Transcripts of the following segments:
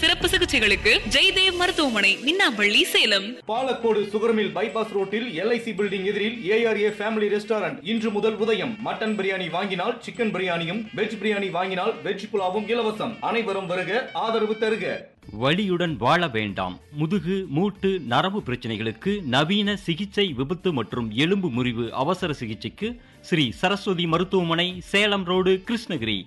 சிறப்பு சிகிச்சைகளுக்கு ஜெய்தேவ் மருத்துவமனை மின்னாம்பள்ளி சேலம் பாலக்கோடு சுகர்மில் பைபாஸ் ரோட்டில் எல்ஐசி பில்டிங் எதிரில் ஏஆர்ஏ ஃபேமிலி ரெஸ்டாரண்ட் இன்று முதல் உதயம் மட்டன் பிரியாணி வாங்கினால் சிக்கன் பிரியாணியும் வெஜ் பிரியாணி வாங்கினால் வெஜ் புலாவும் இலவசம் அனைவரும் வருக ஆதரவு தருக வலியுடன் வாழ வேண்டாம் முதுகு மூட்டு நரம்பு பிரச்சனைகளுக்கு நவீன சிகிச்சை விபத்து மற்றும் எலும்பு முறிவு அவசர சிகிச்சைக்கு ஸ்ரீ சரஸ்வதி மருத்துவமனை சேலம் ரோடு கிருஷ்ணகிரி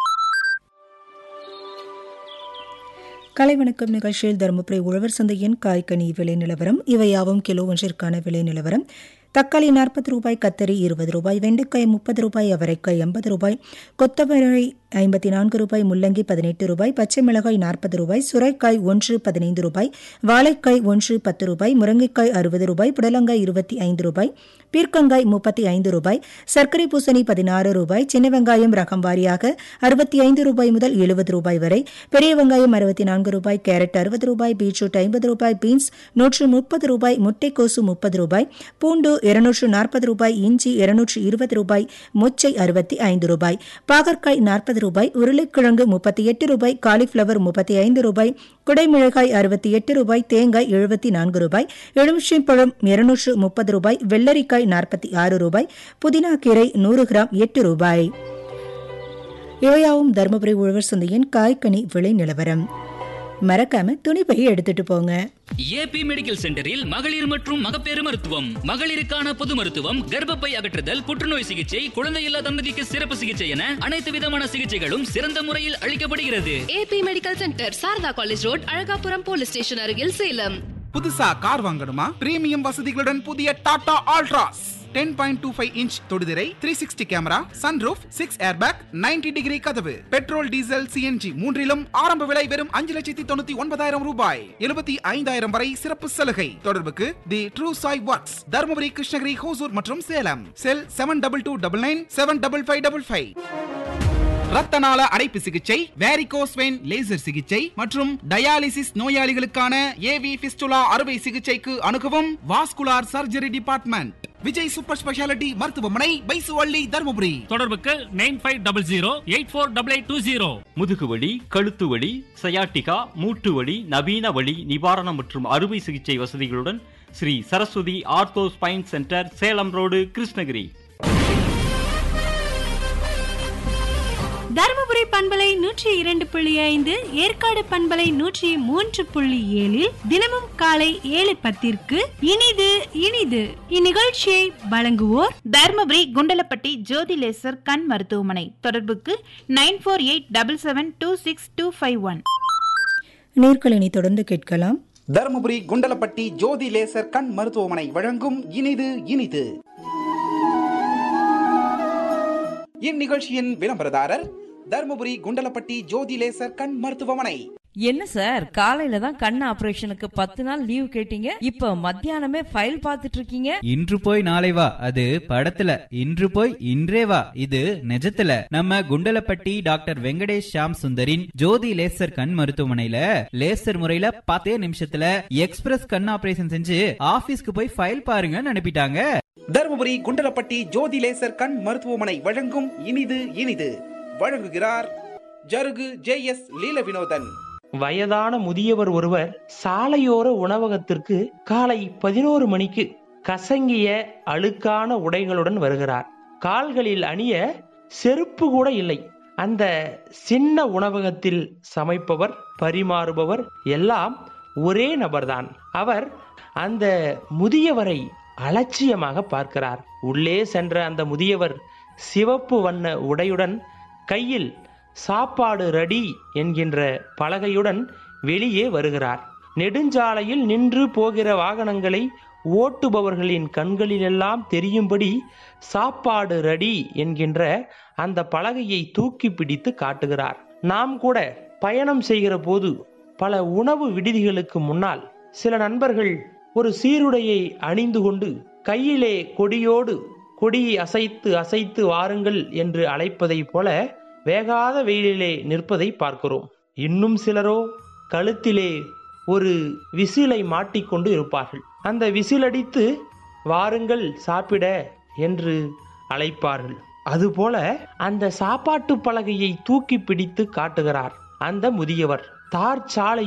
கலைவணக்கம் நிகழ்ச்சியில் தருமபுரி உழவர் சந்தையின் காய்கனி விலை நிலவரம் இவையாவும் கிலோ ஒன்றிற்கான விலை நிலவரம் தக்காளி நாற்பது ரூபாய் கத்தரி இருபது ரூபாய் வெண்டைக்காய் முப்பது ரூபாய் அவரைக்காய் எண்பது ரூபாய் கொத்தவரை ஐம்பத்தி நான்கு ரூபாய் முள்ளங்கி பதினெட்டு ரூபாய் பச்சை மிளகாய் நாற்பது ரூபாய் சுரைக்காய் ஒன்று பதினைந்து ரூபாய் வாழைக்காய் ஒன்று பத்து ரூபாய் முருங்கைக்காய் அறுபது ரூபாய் புடலங்காய் இருபத்தி ஐந்து ரூபாய் பீர்க்கங்காய் முப்பத்தி ஐந்து ரூபாய் சர்க்கரை பூசணி பதினாறு ரூபாய் சின்ன வெங்காயம் ரகம் வாரியாக அறுபத்தி ஐந்து ரூபாய் முதல் எழுபது ரூபாய் வரை பெரிய வெங்காயம் அறுபத்தி நான்கு ரூபாய் கேரட் அறுபது ரூபாய் பீட்ரூட் ஐம்பது ரூபாய் பீன்ஸ் நூற்று முப்பது ரூபாய் முட்டைக்கோசு முப்பது ரூபாய் பூண்டு இருநூற்று நாற்பது ரூபாய் இஞ்சி இருநூற்று இருபது ரூபாய் மொச்சை அறுபத்தி ஐந்து ரூபாய் பாகற்காய் நாற்பது ரூபாய் உருளைக்கிழங்கு முப்பத்தி எட்டு ரூபாய் காலிஃபிளவர் முப்பத்தி ஐந்து ரூபாய் குடைமிளகாய் அறுபத்தி எட்டு ரூபாய் தேங்காய் எழுபத்தி நான்கு ரூபாய் எலுமிச்சம்பழம் இருநூற்று முப்பது ரூபாய் வெள்ளரிக்காய் நாற்பத்தி ஆறு ரூபாய் புதினா கீரை நூறு கிராம் எட்டு ரூபாய் இவையாவும் தருமபுரி உழவர் சந்தையின் காய்கனி விலை நிலவரம் மறக்காம துணிப்பை எடுத்துட்டு போங்க ஏபி மெடிக்கல் சென்டரில் மகளிர் மற்றும் மகப்பேறு மருத்துவம் மகளிருக்கான பொது மருத்துவம் கர்ப்பப்பை அகற்றுதல் புற்றுநோய் சிகிச்சை குழந்தையில்லா தம்பதிக்கு சிறப்பு சிகிச்சை என அனைத்து விதமான சிகிச்சைகளும் சிறந்த முறையில் அளிக்கப்படுகிறது AP medical centre Sharada college road Alagapuram police station அருகில் சேலம் புதுசா கார் வாங்கணுமா பிரீமியம் வசதிகளுடன் புதிய Tata Altroz ten point two five inch தொடுதிரை three sixty camera sunroof six airbag 90 degree கதவு பெட்ரோல் டீசல் சிஎன்ஜி மூன்றிலும் ஆரம்ப விலை வெறும் அஞ்சு லட்சத்தி தொண்ணூத்தி ஒன்பதாயிரம் ரூபாய் எழுபத்தி ஐந்தாயிரம் வரை சிறப்பு சலுகை தொடர்புக்கு the true Sai works Dharmapuri Krishnagiri Hosur மற்றும் Salem cell seven double two double nine seven double five double five ரத்தநாள அடைப்பு சிகிச்சை வேரிகோஸ் வெயின் லேசர் சிகிச்சை மற்றும் டயாலிசிஸ் நோயாளிகளுக்கான ஏவி பிஸ்டுலா அறுவை சிகிச்சைக்கு அணுகவும் vascular surgery department Vijay super speciality மருத்துவமனை பைசுவள்ளி தருமபுரி தொடர்புக்கு nine five double zero eight four double eight two zero முதுகுவலி கழுத்து வலி சயாட்டிகா மூட்டு வலி நவீன வலி நிவாரணம் மற்றும் அறுவை சிகிச்சை வசதிகளுடன் Sri Saraswathi ortho spine centre Salem road Krishnagiri Dharmapuri பண்பலை நூற்றி இரண்டு புள்ளி ஐந்து ஏற்காடு பண்பலை நூற்றி மூன்று புள்ளி ஏழில் தினமும் காலை ஏழு பத்திற்கு இனிது இனிது இந்நிகழ்ச்சியை வழங்குவோர் தர்மபுரி குண்டலப்பட்டி ஜோதி லேசர் கண் மருத்துவமனை தொடர்புக்கு nine four eight double seven two six two five one நேர்களினி தொடர்ந்து கேட்கலாம் தருமபுரி குண்டலப்பட்டி ஜோதி லேசர் கண் மருத்துவமனை வழங்கும் இனிது இனிது இந்நிகழ்ச்சியின் விளம்பரதாரர் தருமபுரி குண்டலப்பட்டி ஜோதி லேசர் கண் மருத்துவமனை என்ன சார் காலையில தான் கண் ஆபரேஷனுக்கு பத்து நாள் லீவ் கேட்டீங்க இப்ப மத்தியானமே ஃபைல் பார்த்துட்டு இருக்கீங்க இன்று போய் நாளை வா அது படத்துல இன்று போய் இன்றே வா இது நிஜத்துல நம்ம குண்டலப்பட்டி டாக்டர் வெங்கடேஷ் ஷாம் சுந்தரின் ஜோதி லேசர் கண் மருத்துவமனையில லேசர் முறையில பத்தே நிமிஷத்துல எக்ஸ்பிரஸ் கண் ஆபரேஷன் செஞ்சு ஆபீஸ்க்கு போய் ஃபைல் பாருங்கன்னு அனுப்பிட்டாங்க தருமபுரி குண்டலப்பட்டி ஜோதி லேசர் கண் மருத்துவமனை வழங்கும் இனிது இனிது வழங்குகிறார் ஜருகு ஜே எஸ் லீல வினோதன் வயதான முதியவர் ஒருவர் சாலையோர உணவகத்திற்கு காலை பதினோரு மணிக்கு கசங்கிய அழுக்கான உடைகளுடன் வருகிறார் கால்களில் அணிய செருப்பு கூட இல்லை அந்த சின்ன உணவகத்தில் சமைப்பவர் பரிமாறுபவர் எல்லாம் ஒரே நபர்தான் அவர் அந்த முதியவரை அலட்சியமாக பார்க்கிறார் உள்ளே சென்ற அந்த முதியவர் சிவப்பு வண்ண உடையுடன் கையில் சாப்பாடு ரெடி என்கின்ற பலகையுடன் வெளியே வருகிறார் நெடுஞ்சாலையில் நின்று போகிற வாகனங்களை ஓட்டுபவர்களின் கண்களிலெல்லாம் தெரியும்படி சாப்பாடு ரெடி என்கின்ற அந்த பலகையை தூக்கி பிடித்து காட்டுகிறார் நாம் கூட பயணம் செய்கிற போது பல உணவு விடுதிகளுக்கு முன்னால் சில நண்பர்கள் ஒரு சீருடையை அணிந்து கொண்டு கையிலே கொடியோடு கொடியை அசைத்து அசைத்து வாருங்கள் என்று அழைப்பதைப் போல வேகாத வெயிலிலே நிற்பதை பார்க்கிறோம் இன்னும் சிலரோ கழுத்திலே ஒரு விசிலை மாட்டிக்கொண்டு இருப்பார்கள் அந்த விசிலடித்து வாருங்கள் சாப்பிட என்று அழைப்பார்கள் அதுபோல அந்த சாப்பாட்டு பலகையை தூக்கி பிடித்து காட்டுகிறார் அந்த முதியவர் தார் சாலை